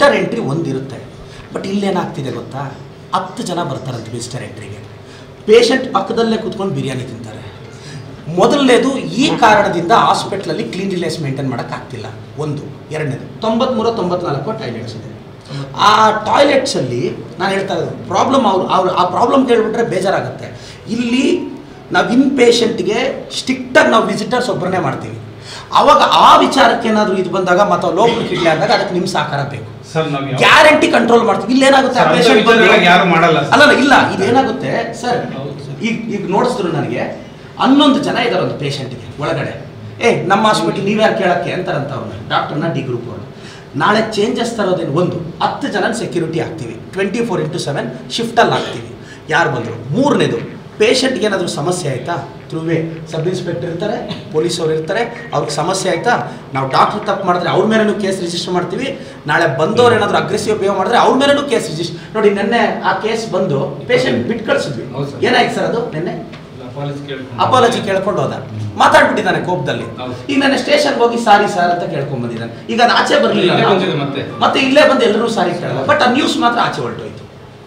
Visitor entry ಒಂದಿರುತ್ತೆ but ಇಲ್ಲೇನಾಗ್ತಿದೆ ಗೊತ್ತಾ ಹತ್ತು ಜನ ಬರ್ತಾರಂತೆ ವಿಸಿಟರ್ ಎಂಟ್ರಿಗೆ ಪೇಷಂಟ್ ಪಕ್ಕದಲ್ಲೇ ಕೂತ್ಕೊಂಡು ಬಿರಿಯಾನಿ ತಿಂತಾರೆ ಮೊದಲನೇದು ಈ ಕಾರಣದಿಂದ ಹಾಸ್ಪಿಟ್ಲಲ್ಲಿ ಕ್ಲೀನ್ಲಿನೆಸ್ ಮೇಂಟೈನ್ ಮಾಡೋಕ್ಕಾಗ್ತಿಲ್ಲ ಒಂದು ಎರಡನೇದು ತೊಂಬತ್ಮೂರು ತೊಂಬತ್ನಾಲ್ಕು ಟಾಯ್ಲೆಟ್ಸ್ ಇದೆ ಆ ಟಾಯ್ಲೆಟ್ಸಲ್ಲಿ ನಾನು ಹೇಳ್ತಾ ಇರೋದು ಪ್ರಾಬ್ಲಮ್ ಅವ್ರು ಅವ್ರು ಆ ಪ್ರಾಬ್ಲಮ್ ಕೇಳಿಬಿಟ್ರೆ ಬೇಜಾರಾಗುತ್ತೆ ಇಲ್ಲಿ ನಾವು ಇನ್ ಪೇಷಂಟ್ಗೆ ಸ್ಟ್ರಿಕ್ಟಾಗಿ ನಾವು ವಿಸಿಟರ್ಸ್ ಒಬ್ಬರನ್ನೇ ಮಾಡ್ತೀವಿ ಆವಾಗ ಆ ವಿಚಾರಕ್ಕೆ ಏನಾದರೂ ಇದು ಬಂದಾಗ ಮತ್ತು ಲೋಕಲ್ ಕಿಡ್ಲಿ ಆದಾಗ ಅದಕ್ಕೆ ನಿಮ್ಮ ಸಹಕಾರ ಬೇಕು ಸರ್ ನಾವು ಯಾವ- ಗ್ಯಾರಂಟಿ ಕಂಟ್ರೋಲ್ ಮಾಡ್ತೀವಿ ಇಲ್ಲೇನಾಗುತ್ತೆ ಸರ್, ಅಂತ patient ಬಂದು- ವಿಚಾರಗಳನ್ನ ಯಾರು ಮಾಡಲ್ಲ ಸರ್. ಅಲ್ಲಲ್ಲ ಇಲ್ಲ ಇದೇನಾಗುತ್ತೆ ಸರ್ ಈಗ ಈಗ ನೋಡಿಸಿದ್ರು ನನಗೆ ಹನ್ನೊಂದು ಜನ ಇದ್ದಾರೆ ಒಂದು ಪೇಷಂಟ್ಗೆ ಒಳಗಡೆ ಏ ನಮ್ಮ ಹಾಸ್ಪಿಟ್ಲ್ ನೀವ್ಯಾರು ಕೇಳಕ್ಕೆ ಅಂತಾರಂತ ಅವ್ರನ್ನ ಡಾಕ್ಟರ್ನ ಡಿ ಗ್ರೂಪ್ ಅವರು ನಾಳೆ ಚೇಂಜಸ್ ತರೋದೇನು ಒಂದು ಹತ್ತು ಜನ ಸೆಕ್ಯೂರಿಟಿ ಹಾಕ್ತೀವಿ ಟ್ವೆಂಟಿ ಫೋರ್ ಇಂಟು ಸೆವೆನ್ ಶಿಫ್ಟಲ್ಲಿ ಹಾಕ್ತೀವಿ ಯಾರು ಬಂದರು ಮೂರನೇದು ಪೇಷಂಟ್ಗೆ ಏನಾದರೂ ಸಮಸ್ಯೆ ಆಯಿತಾ ಥ್ರೂವೇ ಸಬ್ ಇನ್ಸ್ಪೆಕ್ಟರ್ ಇರ್ತಾರೆ ಪೊಲೀಸ್ ಅವ್ರು ಇರ್ತಾರೆ ಅವ್ರಿಗೆ ಸಮಸ್ಯೆ ಆಯಿತಾ ನಾವು ಡಾಕ್ಟ್ರ್ ತಪ್ಪು ಮಾಡಿದ್ರೆ ಅವ್ರ ಮೇಲೂ ಕೇಸ್ ರಿಜಿಸ್ಟರ್ ಮಾಡ್ತೀವಿ ನಾಳೆ ಬಂದವ್ರು ಏನಾದರೂ ಅಗ್ರೆಸಿವ್ ಬಿಹೇವ್ ಮಾಡಿದ್ರೆ ಅವ್ರ ಮೇಲೂ ಕೇಸ್ ರಿಜಿಸ್ಟರ್ ನೋಡಿ ನಿನ್ನೆ ಆ ಕೇಸ್ ಬಂದು ಪೇಷಂಟ್ ಬಿಟ್ಟು ಕಳಿಸಿದ್ವಿ ಹೌದು ಸರ್. ಏನಾಯ್ತು ಸರ್ ಅದು ನಿನ್ನೆ ಪಾಲಿಸಿ ಕೇಳ್ಕೊಂಡು ಅಪಾಲಜಿ ಕೇಳ್ಕೊಂಡು ಹೋದ ಮಾತಾಡ್ಬಿಟ್ಟಿದ್ದಾನೆ ಕೋಪದಲ್ಲಿ ಹೌದು. ಈಗ ನನ್ನ ಸ್ಟೇಷನ್ಗೆ ಹೋಗಿ ಸಾರಿ ಸರ್ ಅಂತ ಕೇಳ್ಕೊಂಡ್ ಬಂದಿದ್ದಾನೆ ಈಗ ಅದು ಆಚೆ ಬರಲಿಲ್ಲ ಇಲ್ಲೇ ಬಂದಿದೆ ಮತ್ತೆ. ಮತ್ತೆ ಇಲ್ಲೇ ಬಂದು ಎಲ್ಲರೂ ಸಾರಿ ಕೇಳಲ್ಲ ಬಟ್ ಆ ನ್ಯೂಸ್ ಮಾತ್ರ ಆಚೆ ಹೊರಟೋಯ್ತು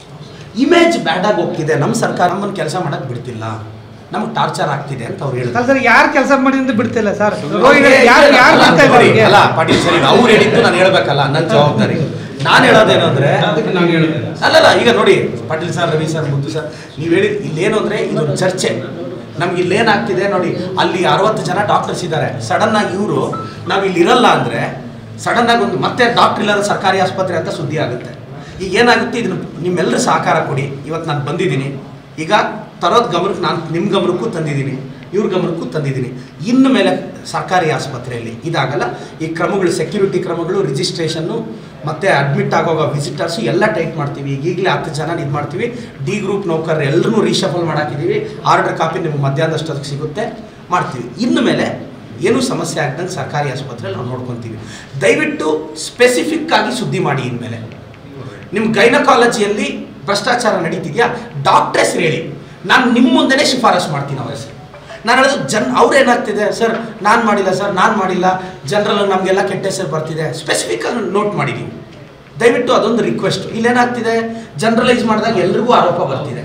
ಇಮೇಜ್ ಬ್ಯಾಡ್ ಆಗಿ ಹೋಗ್ತಿದೆ ನಮ್ಮ ಸರ್ಕಾರ ನಮ್ಮನ್ನು ಕೆಲಸ ಮಾಡಕ್ ಬಿಡ್ತಿಲ್ಲ ನಮ್ಗೆ ಟಾರ್ಚರ್ ಆಗ್ತಿದೆ ಅಂತ ಅವ್ರು ಅಲ್ಲ ಹೇಳಿದ್ರು ಸರ್ ಯಾರು ಕೆಲಸ ಮಾಡಿಂದ ಬಿಡ್ತಿಲ್ಲ ಸರ್ ರೋಗಿಗಳು ಯಾರು ಯಾರು ಅಲ್ಲ, ಬಿಡ್ತಾ ನೋಡಿ, ಇದ್ದಾರೆ ಅಲ್ಲ ಪಾಟೀಲ್ ಸರಿ ಅವ್ರು ಹೇಳಿದ್ದು ನಾನು ಹೇಳ್ಬೇಕಲ್ಲ ನನ್ನ ಜವಾಬ್ದಾರಿ ನಾನು ಹೇಳೋದೇನು ಅಂದ್ರೆ ಅದಕ್ಕೆ ನಾನು ಹೇಳಿದೆ ಅಲ್ಲಲ್ಲ ಈಗ ನೋಡಿ Patil sir Ravi sir Muddu sir ನೀವು ಹೇಳಿ ಇಲ್ಲೇನು ಅಂದರೆ ಇದು ಚರ್ಚೆ ನಮ್ಗೆ ಇಲ್ಲೇನಾಗ್ತಿದೆ ನೋಡಿ ಅಲ್ಲಿ ಅರವತ್ತು ಜನ ಡಾಕ್ಟರ್ಸ್ ಇದ್ದಾರೆ ಸಡನ್ ಆಗಿ ಇವರು ನಾವು ಇಲ್ಲಿ ಇರಲ್ಲ ಅಂದರೆ ಸಡನ್ ಆಗಿ ಒಂದು ಮತ್ತೆ ಡಾಕ್ಟರ್ ಇಲ್ಲದ ಸರ್ಕಾರಿ ಆಸ್ಪತ್ರೆ ಅಂತ ಸುದ್ದಿ ಆಗುತ್ತೆ ಈಗ ಏನಾಗುತ್ತೆ ಇದನ್ನು ನಿಮ್ಮೆಲ್ಲರೂ ಸಹಕಾರ ಕೊಡಿ ಇವತ್ತು ನಾನು ಬಂದಿದ್ದೀನಿ ಈಗ ತರೋದು ಗಮನಕ್ಕೆ ನಾನು ನಿಮ್ಮ ಗಮನಕ್ಕೂ ತಂದಿದ್ದೀನಿ ಇವ್ರ ಗಮನಕ್ಕೂ ತಂದಿದ್ದೀನಿ ಇನ್ನು ಮೇಲೆ ಸರ್ಕಾರಿ ಆಸ್ಪತ್ರೆಯಲ್ಲಿ ಇದಾಗಲ್ಲ ಈ ಕ್ರಮಗಳು ಸೆಕ್ಯೂರಿಟಿ ಕ್ರಮಗಳು ರಿಜಿಸ್ಟ್ರೇಷನ್ನು ಮತ್ತು ಅಡ್ಮಿಟ್ ಆಗೋಗ ವಿಸಿಟರ್ಸು ಎಲ್ಲ ಟೈಟ್ ಮಾಡ್ತೀವಿ ಈಗ ಈಗಲೇ ಹತ್ತು ಜನ ಇದು ಮಾಡ್ತೀವಿ ಡಿ ಗ್ರೂಪ್ ನೌಕರರು ಎಲ್ಲರೂ ರೀಶಫಲ್ ಮಾಡಾಕಿದ್ದೀವಿ ಆರ್ಡರ್ ಕಾಪಿ ನಿಮ್ಗೆ ಮಧ್ಯಾಹ್ನದಷ್ಟೊತ್ತಿಗೆ ಸಿಗುತ್ತೆ ಮಾಡ್ತೀವಿ ಇನ್ನು ಮೇಲೆ ಏನೂ ಸಮಸ್ಯೆ ಆಗ್ದಂಗೆ ಸರ್ಕಾರಿ ಆಸ್ಪತ್ರೆಯಲ್ಲಿ ನಾವು ನೋಡ್ಕೊತೀವಿ ದಯವಿಟ್ಟು ಸ್ಪೆಸಿಫಿಕ್ ಆಗಿ ಸುದ್ದಿ ಮಾಡಿ ಇನ್ಮೇಲೆ ನಿಮ್ಮ ಗೈನಕಾಲಜಿಯಲ್ಲಿ ಭ್ರಷ್ಟಾಚಾರ ನಡೀತಿದೆಯಾ ಡಾಕ್ಟರ್ ಹೆಸರು ಹೇಳಿ ನಾನು ನಿಮ್ಮ ಮುಂದೆನೇ ಶಿಫಾರಸು ಮಾಡ್ತೀನಿ ಅವ್ರ ಹೆಸರು ನಾನು ಹೇಳೋದು ಜನ್ ಅವ್ರೇನಾಗ್ತಿದೆ ಸರ್ ನಾನು ಮಾಡಿಲ್ಲ ಸರ್ ನಾನು ಮಾಡಿಲ್ಲ ಜನರಲ್ ನಮಗೆಲ್ಲ ಕೆಟ್ಟ ಹೆಸರು ಬರ್ತಿದೆ ಸ್ಪೆಸಿಫಿಕ್ ಆಗಿ ನೋಟ್ ಮಾಡಿ ನೀವು ದಯವಿಟ್ಟು ಅದೊಂದು ರಿಕ್ವೆಸ್ಟ್ ಇಲ್ಲೇನಾಗ್ತಿದೆ ಜನರಲೈಸ್ ಮಾಡಿದಾಗ ಎಲ್ರಿಗೂ ಆರೋಪ ಬರ್ತಿದೆ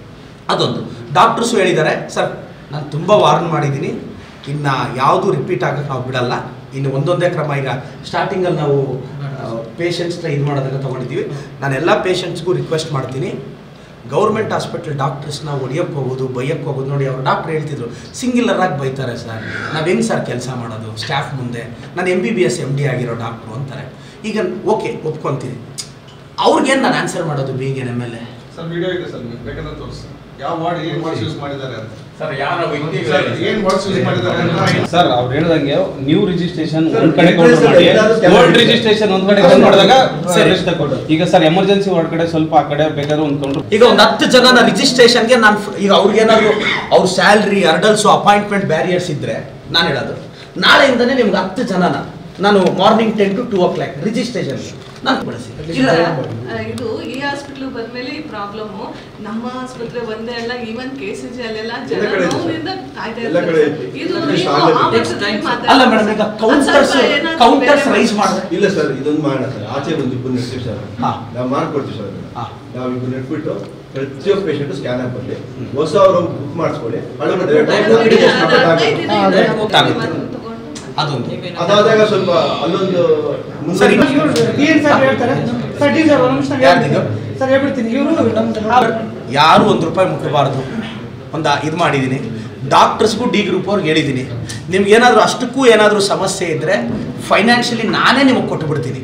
ಅದೊಂದು ಡಾಕ್ಟರ್ಸು ಹೇಳಿದ್ದಾರೆ ಸರ್ ನಾನು ತುಂಬ ವಾರ್ನ್ ಮಾಡಿದ್ದೀನಿ ಇನ್ನು ಯಾವುದು ರಿಪೀಟ್ ಆಗಕ್ಕೆ ನಾವು ಬಿಡಲ್ಲ ಇನ್ನು ಒಂದೊಂದೇ ಕ್ರಮ ಈಗ ಸ್ಟಾರ್ಟಿಂಗಲ್ಲಿ ನಾವು ಪೇಷಂಟ್ಸ್ನ ಇದು ಮಾಡೋದನ್ನ ತೊಗೊಂಡಿದ್ದೀವಿ ನಾನು ಎಲ್ಲ ಪೇಷಂಟ್ಸ್ಗೂ ರಿಕ್ವೆಸ್ಟ್ ಮಾಡ್ತೀನಿ ಗೌರ್ಮೆಂಟ್ ಹಾಸ್ಪಿಟಲ್ ಡಾಕ್ಟರ್ಸ್ನ ಹೊಡಿಯೋಕ್ಕೆ ಹೋಗೋದು ಬೈಯಕ್ಕೆ ಹೋಗೋದು ನೋಡಿ ಅವ್ರು ಡಾಕ್ಟ್ರ್ ಹೇಳ್ತಿದ್ರು ಸಿಂಗಿಲರ್ ಆಗಿ ಬೈತಾರೆ ಸರ್ ನಾವು ಹೆಂಗೆ ಸರ್ ಕೆಲಸ ಮಾಡೋದು ಸ್ಟಾಫ್ ಮುಂದೆ ನಾನು M B B S M D ಆಗಿರೋ ಡಾಕ್ಟ್ರು ಅಂತಾರೆ ಈಗ ಓಕೆ ಒಪ್ಕೊತೀನಿ ಅವ್ರಿಗೇನು ನಾನು ಆನ್ಸರ್ ಮಾಡೋದು B N M L A sir video ಇದೆ ಸರ್ ನೀವು ಬೇಕಾದ್ರೆ ತೋರಿಸಿ ಯಾವ ವಾರ್ಡ್ ಏನ್ ವರ್ಡ್ಸ್ ಯೂಸ್ ಮಾಡಿದ್ದಾರೆ ಅಂತ ಸರ್ ಯಾರ ಸರ್ ಏನ್ ವರ್ಡ್ಸ್ ಯೂಸ್ ಮಾಡಿದ್ದಾರೆ ಅಂತ ಸರ್ ಅವ್ರು ಹೇಳ್ದಂಗೆ ನ್ಯೂ ರಿಜಿಸ್ಟ್ರೇಷನ್ ಸರ್, ಒಂದ್ ಕಡೆ ಕೌಂಟರ್ ಸರ್, ಮಾಡಿ ಎಲ್ಲರೂ ಕೆಲಸ ಓಲ್ಡ್ ಮಾಡಿ. ರಿಜಿಸ್ಟ್ರೇಷನ್ ಒಂದ್ ಕಡೆ ಕೌಂಟ್ ಮಾಡಿದಾಗ ಸರಿ. ರಿಜಿಸ್ಟರ್ ತಗೊಂಡು ಈಗ ಸರ್ ಎಮರ್ಜೆನ್ಸಿ ವಾರ್ಡ್ ಕಡೆ ಸ್ವಲ್ಪ ಆ ಕಡೆ ಬೇಕಾದ್ರೆ ಒಂದು ಕೌಂಟರ್ ಈಗ ಒಂದು ಹತ್ತು ಜನನ ರಿಜಿಸ್ಟ್ರೇಷನ್ಗೆ ನಾನು ಈಗ ಅವ್ರಿಗೇನಾದ್ರು ಅವ್ರ ಸ್ಯಾಲ್ರಿ ಅರ್ಡಲ್ಸು ಅಪಾಯಿಂಟ್ಮೆಂಟ್ ಬ್ಯಾರಿಯರ್ಸ್ ಇದ್ದರೆ ನಾನು ಹೇಳೋದು ನಾಳೆಯಿಂದನೇ ನಿಮ್ಗೆ ಹತ್ತು ಜನನ ನಾನು morning ten to two o'clock registration ನಾನು ಬಳಸಿ ಇಲ್ಲ ಆ, ಇದು ಈ ಹಾಸ್ಪಿಟ್ಲ್ ಬಂದ್ಮೇಲೆ ಈ ಪ್ರಾಬ್ಲಮ್ ನಮ್ಮ ಆಸ್ಪತ್ರೆ ಒಂದೇ ಅಲ್ಲ ಈವನ್ ಕೆ ಸಿ ಜಿ ಅಲ್ಲೆಲ್ಲ ಜನ ಎಲ್ಲ ಕಡೆ ಇದೆ. ನೋವಿನಿಂದ ಕಾಯ್ತಾ ಎಲ್ಲ ಕಡೆ ಇರ್ತಾರೆ ಇದೆ. ಇದು ಎಲ್ಲ ನೀವು ಶಾಲೆ ಆ ಇದೆ. ಮಟ್ಟದಲ್ಲಿ ಮಾತಾಡಿ. ಅಲ್ಲ ಮೇಡಮ್ ಈಗ ಕೌಂಟರ್ಸ್ ಸ್ವಲ್ಪ ಏನಾದ್ರು ಕೌಂಟರ್ಸ್ ಬೇರೆ ರೈಸ್ ಮಾಡಿದ್ರೆ ಇಲ್ಲ ಸರ್ ಇದೊಂದು ಮಾಡೋಣ ಸರ್ ಆಚೆ ಒಂದು ಇಬ್ಬರು ನೆಟ್ಬಿಟ್ಟು ಸರ್ ಹಾ. ನಾವು ಮಾಡ್ಕೊಡ್ತೀವಿ ಸರ್ ಅದನ್ನ. ಹಾ. ನಾವು ಇಬ್ಬರು ನೆಟ್ಬಿಟ್ಟು ಪ್ರತಿಯೊಬ್ಬ ಪೇಷಂಟ್ ಸ್ಕ್ಯಾನ್ ಆಗಿ ಬರಲಿ ಹೊಸ ಅವರು ಬುಕ್ ಮಾಡಿಸ್ಕೊಳ್ಳಿ ಹಳೆ ಅದು ಡೈರೆಕ್ಟ್ ಬಿಡಿ, ಅದು ಹದಿನೈದು ದಿನ ಅದೇ ಇದೆ. ಗೊತ್ತಾಗುತ್ತೆ. ಅದನ್ನ ತಗೊಂಡು ಅದೊಂದು ಅದಾದಾಗ ಸ್ವಲ್ಪ ಅಲ್ಲೊಂದು ಮುಂದೆ- ಸರಿ. ಡಿ ಎನ್ ಸರ್ ಹೇಳ್ತಾರೆ ಸರ್ ಡಿ ಸರ್ ಒಂದು ನಿಮಿಷ ನಾನು ಯಾರ್ದಿದು? ಹೇಳ್ತೀನಿ. ಸರ್ ಹೇಳ್ಬಿಡ್ತೀನಿ ಇವರು ನಮ್ದು ಯಾರು ಒಂದು ರೂಪಾಯಿ ಮುಟ್ಟಬಾರ್ದು ಒಂದು ಇದು ಮಾಡಿದ್ದೀನಿ ಡಾಕ್ಟರ್ಸ್ಗೂ ಡಿ ಗ್ರೂಪ್ ಅವ್ರಿಗೆ ಹೇಳಿದ್ದೀನಿ ನಿಮ್ಗೆ ಏನಾದರೂ ಅಷ್ಟಕ್ಕೂ ಏನಾದರೂ ಸಮಸ್ಯೆ ಇದ್ದರೆ ಫೈನಾನ್ಷಿಯಲಿ ನಾನೇ ನಿಮಗೆ ಕೊಟ್ಟು ಬಿಡ್ತೀನಿ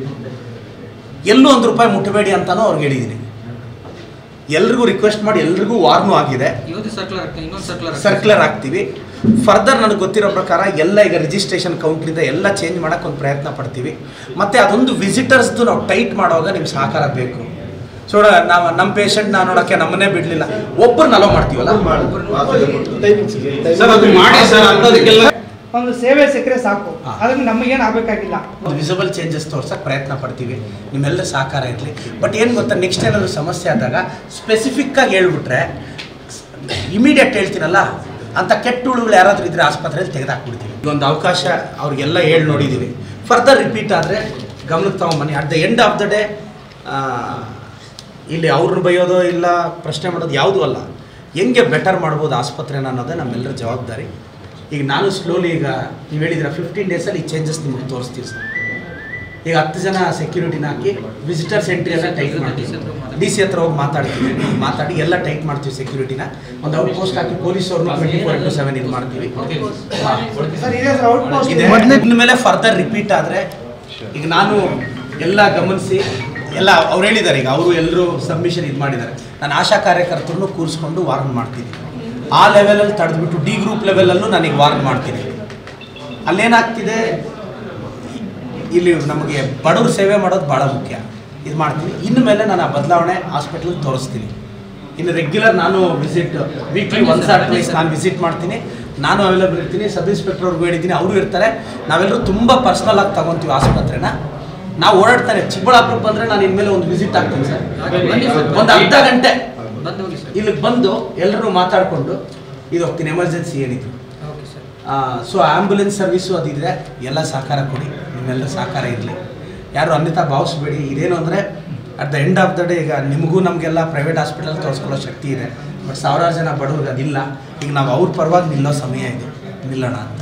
ಎಲ್ಲೂ ಒಂದು ರೂಪಾಯಿ ಮುಟ್ಟಬೇಡಿ ಅಂತಾನೂ ಅವ್ರಿಗೆ ಹೇಳಿದ್ದೀನಿ ಎಲ್ರಿಗೂ ರಿಕ್ವೆಸ್ಟ್ ಮಾಡಿ ಎಲ್ರಿಗೂ ವಾರ್ನು ಆಗಿದೆ ಇವತ್ತು ಸರ್ಕ್ಯುಲರ್ ಆಗ್ತದೆ ಇನ್ನೊಂದು ಸರ್ಕ್ಯುಲರ್ ಸರ್ಕ್ಯುಲರ್ ಆಗ್ತೀವಿ ಫರ್ದರ್ ನನಗೆ ಗೊತ್ತಿರೋ ಪ್ರಕಾರ ಎಲ್ಲ ಈಗ ರಿಜಿಸ್ಟ್ರೇಷನ್ ಕೌಂಟ್ರಿಂದ ಎಲ್ಲ ಚೇಂಜ್ ಮಾಡೋಕೆ ಒಂದು ಪ್ರಯತ್ನ ಪಡ್ತೀವಿ ಮತ್ತು ಅದೊಂದು ವಿಸಿಟರ್ಸ್ದು ನಾವು ಟೈಟ್ ಮಾಡುವಾಗ ನಿಮ್ಮ ಸಹಕಾರ ಬೇಕು ಸೊ ನಾವು ನಮ್ಮ ಪೇಷಂಟ್ ನಾವು ನೋಡೋಕ್ಕೆ ನಮ್ಮನ್ನೇ ಬಿಡಲಿಲ್ಲ ಒಬ್ಬರು ನಲೋ ಮಾಡ್ತೀವಲ್ಲ ಅದು ಮಾಡೋದು. ವಾಸನೆ ಕೊಟ್ಟು. ಸರ್ ಅದು ಮಾಡಿ ಸರ್ ಅಂತದಕ್ಕೆಲ್ಲ ಒಂದು ಸೇವೆ ಸಿಕ್ಕರೆ ಸಾಕು ಹಾ. ಅದಕ್ಕೆ ನಮಗೇನು ಆಗಬೇಕಾಗಿಲ್ಲ ಒಂದು ವಿಸಿಬಲ್ ಚೇಂಜಸ್ ತೋರ್ಸಕ್ಕೆ ಪ್ರಯತ್ನ ಪಡ್ತೀವಿ ನಿಮ್ಮೆಲ್ಲ ಸಹಕಾರ ಇರಲಿ ಬಟ್ ಏನು ಗೊತ್ತಾ ನೆಕ್ಸ್ಟ್ ಏನಾದರೂ ಸಮಸ್ಯೆ ಆದಾಗ ಸ್ಪೆಸಿಫಿಕ್ಕಾಗಿ ಹೇಳ್ಬಿಟ್ರೆ ಇಮಿಡಿಯೇಟ್ ಹೇಳ್ತೀನಲ್ಲ ಅಂತ ಕೆಟ್ಟ ಹುಳುಗಳು ಯಾರಾದರೂ ಇದ್ರೆ ಆಸ್ಪತ್ರೆಯಲ್ಲಿ ತೆಗೆದಾಕ್ಬಿಡ್ತೀವಿ ಇದೊಂದು ಅವಕಾಶ ಅವ್ರಿಗೆಲ್ಲ ಹೇಳಿ ನೋಡಿದ್ದೀವಿ ಫರ್ದರ್ ರಿಪೀಟ್ ಆದರೆ ಗಮನಕ್ಕೆ ತಗೊಂಬನ್ನಿ at the end of the day ಇಲ್ಲಿ ಅವ್ರನ್ನ ಬೈಯೋದು ಇಲ್ಲ ಪ್ರಶ್ನೆ ಮಾಡೋದು ಯಾವುದೂ ಅಲ್ಲ ಹೆಂಗೆ ಬೆಟರ್ ಮಾಡ್ಬೋದು ಆಸ್ಪತ್ರೆನ ಅನ್ನೋದೇ ನಮ್ಮೆಲ್ಲರ ಜವಾಬ್ದಾರಿ ಈಗ ನಾನು ಸ್ಲೋಲಿ ಈಗ ನೀವು ಹೇಳಿದ್ರೆ ಫಿಫ್ಟೀನ್ ಡೇಸಲ್ಲಿ ಈ ಚೇಂಜಸ್ ನಿಮಗೆ ತೋರಿಸ್ತೀವಿ ಸರ್ ಈಗ ಹತ್ತು ಜನ ಸೆಕ್ಯೂರಿಟಿನ ಹಾಕಿ ವಿಸಿಟರ್ಸ್ ಎಂಟ್ರಿ ಎಲ್ಲ ಟೈಟ್ ಮಾಡ್ತೀವಿ ಡಿ ಸಿ ಹತ್ರ ಹೋಗಿ ಮಾತಾಡ್ತೀವಿ ಮಾತಾಡಿ ಎಲ್ಲ ಟೈಟ್ ಮಾಡ್ತೀವಿ ಸೆಕ್ಯೂರಿಟಿನ ಒಂದು ಔಟ್ ಪೋಸ್ಟ್ ಹಾಕಿ ಪೊಲೀಸ್ ಅವ್ರನ್ನ ಟ್ವೆಂಟಿ ಫೋರ್ ಇಂಟು ಸೆವೆನ್ ಇದು ಮಾಡ್ತೀವಿ ಹಾಂ ಸರ್ ಇದೆ ಸರ್ ಔಟ್ ಪೋಸ್ಟ್ ಇದೆ ಇನ್ಮೇಲೆ ಫರ್ದರ್ ರಿಪೀಟ್ ಆದರೆ ಈಗ ನಾನು ಎಲ್ಲ ಗಮನಿಸಿ ಎಲ್ಲ ಅವ್ರು ಹೇಳಿದ್ದಾರೆ ಈಗ ಅವರು ಎಲ್ಲರೂ ಸಬ್ಮಿಷನ್ ಇದು ಮಾಡಿದ್ದಾರೆ ನಾನು ಆಶಾ ಕಾರ್ಯಕರ್ತರನ್ನು ಕೂರಿಸ್ಕೊಂಡು ವಾರ್ನ್ ಮಾಡ್ತೀನಿ ಆ ಲೆವೆಲಲ್ಲಿ ತಡೆದ್ಬಿಟ್ಟು ಡಿ ಗ್ರೂಪ್ ಲೆವೆಲಲ್ಲೂ ನನಗೆ ವಾರ್ನ್ ಮಾಡ್ತೀನಿ ಅಲ್ಲೇನಾಗ್ತಿದೆ ಇಲ್ಲಿ ನಮಗೆ ಬಡವ್ರ ಸೇವೆ ಮಾಡೋದು ಭಾಳ ಮುಖ್ಯ ಇದು ಮಾಡ್ತೀನಿ ಇನ್ನು ಮೇಲೆ ನಾನು ಆ ಬದಲಾವಣೆ ಹಾಸ್ಪಿಟ್ಲಿಗೆ ತೋರಿಸ್ತೀನಿ ಇನ್ನು ರೆಗ್ಯುಲರ್ ನಾನು visit weekly once or twice ನಾನು ವಿಸಿಟ್ ಮಾಡ್ತೀನಿ ನಾನು ಅವೈಲೇಬಲ್ ಇರ್ತೀನಿ ಸಬ್ ಇನ್ಸ್ಪೆಕ್ಟರ್ ಅವ್ರಿಗೂ ಹೇಳಿದ್ದೀನಿ ಅವರು ಇರ್ತಾರೆ ನಾವೆಲ್ಲರೂ ತುಂಬ ಪರ್ಸ್ನಲ್ ಆಗಿ ತಗೊಂತೀವಿ ಆಸ್ಪತ್ರೆನ ನಾವು ಓಡಾಡ್ತಾರೆ ಚಿಕ್ಕಬಳ್ಳಾಪುರಕ್ಕೆ ಬಂದರೆ ನಾನು ಇನ್ಮೇಲೆ ಒಂದು ವಿಸಿಟ್ ಆಗ್ತೀನಿ ಸರ್ ಬನ್ನಿ ಸರ್. ಒಂದು ಅರ್ಧ ಗಂಟೆ ಬಂದು ಹೋಗಿ ಸರ್ ಇಲ್ಲಿಗೆ ಬಂದು ಎಲ್ಲರೂ ಮಾತಾಡಿಕೊಂಡು ಇದು ಹೋಗ್ತೀನಿ ಎಮರ್ಜೆನ್ಸಿ ಏನಿದ್ರು okay sir so ambulance service ಅದಿದೆ ಎಲ್ಲ ಸಹಕಾರ ಕೊಡಿ ನಿಮ್ಮೆಲ್ಲರ ಸಹಕಾರ ಇರಲಿ ಯಾರು ಅನ್ಯತಾ ಭಾವಿಸ್ಬೇಡಿ ಇದೇನು ಅಂದರೆ at the end of the day ಈಗ ನಿಮಗೂ ನಮಗೆಲ್ಲ ಪ್ರೈವೇಟ್ ಹಾಸ್ಪಿಟಲ್ ತೋರಿಸ್ಕೊಳ್ಳೋ ಶಕ್ತಿ ಇದೆ ಬಟ್ ಸಾವಿರಾರು ಜನ ಬಡವ್ರಿಗೆ ಅದಿಲ್ಲ ಈಗ ನಾವು ಅವ್ರ ಪರವಾಗಿ ನಿಲ್ಲೋ ಸಮಯ ಇದು ನಿಲ್ಲೋಣ